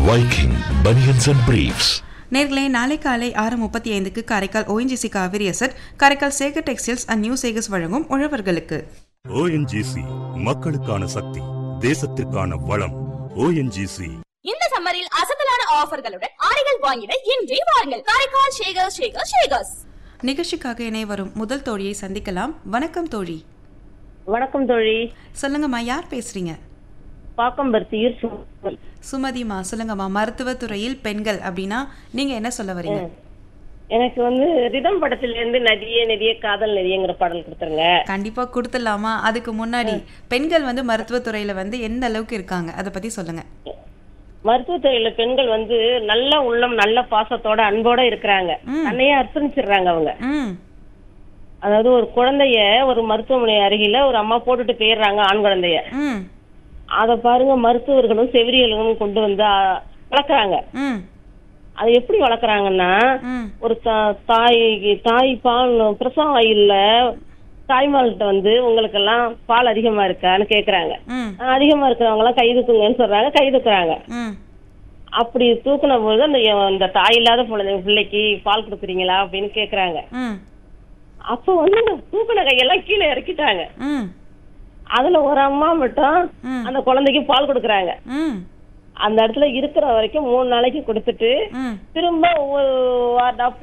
Viking Bunions and Briefs. நேர்களே நாளை காலை ஆறு முப்பத்தி ஐந்துக்கு Karaikal ONGC Cauvery asset Karaikal Sekar textiles and new Sekars வழங்கும் உழவர்களுக்கு ஓஎன்ஜிசி மக்களுக்கான சக்தி தேசத்திற்கான வளம் ஓஎன்ஜிசி இந்த சம்மரில் அசத்தலான ஆஃபர்களுடன் ஆடைகள் வாங்கிட இன்றே வாருங்கள் காரைக்கால் ஷேகர் ஷேகர் ஷேகர்ஸ் நிகழ்ச்சிக்காக இணை வரும் முதல் தோழியை சந்திக்கலாம் வணக்கம் தோழி வணக்கம் தோழி சொல்லுங்கம்மா யார் பேசுறீங்க பாக்கம்பருத்தியூர் சுமதி. சுமதிமா சொல்லுங்கம்மா மருத்துவத் துறையில் பெண்கள் அப்படின்னா நீங்க என்ன சொல்ல வரீங்க எனக்கு வந்து ரிதம் படத்துல இருந்து நதியே நதியே காதல் நதியங்கிற பாடல் கொடுத்துருங்க கண்டிப்பா கொடுத்துடலாமா அதுக்கு முன்னாடி பெண்கள் வந்து மருத்துவத் துறையில வந்து எந்த அளவுக்கு இருக்காங்க அதை பத்தி சொல்லுங்க மருத்துவத்துறையில பெண்கள் வந்து நல்ல உள்ளம் நல்ல பாசத்தோட அன்போட இருக்கிறாங்க தன்னையே அர்ப்பணிச்சிடுறாங்க அவங்க ம் அதாவது ஒரு குழந்தைய ஒரு மருத்துவமனை அருகில ஒரு அம்மா போட்டுட்டு போயிடுறாங்க ஆண் குழந்தைய ம் அத பாருங்க மருத்துவர்களும் செவிலியர்களும் கொண்டு வந்து ஆ, வளர்க்குறாங்க ம் அது எப்படி வளர்க்குறாங்கன்னா ம் ஒரு தா- தாய் தாய் பால் பிரசவம் ஆயில்ல தாய்மார்கிட்ட வந்து உங்களுக்கெல்லாம் பால் அதிகமா இருக்கான்னு கேக்குறாங்க ம் ஆஹ் அதிகமா இருக்கிறவங்க எல்லாம் கை தூக்குங்கன்னு சொல்றாங்க கை தூக்குறாங்க ம் அப்படி தூக்குன போது அந்த அந்த தாய் இல்லாத குழந்தை பிள்ளைக்கு பால் கொடுக்குறீங்களா அப்படின்னு கேக்குறாங்க ம் அப்ப வந்து அந்த தூக்குன கையெல்லாம் கீழே இறக்கிட்டாங்க ம் அதுல ஒரு அம்மா மட்டும் ம். அந்த குழந்தைக்கு பால் கொடுக்குறாங்க ம் அந்த இடத்துல இருக்கிற வரைக்கும் மூணு நாளைக்கு கொடுத்துட்டு ம் திரும்ப ஒவ்வொரு வார்டா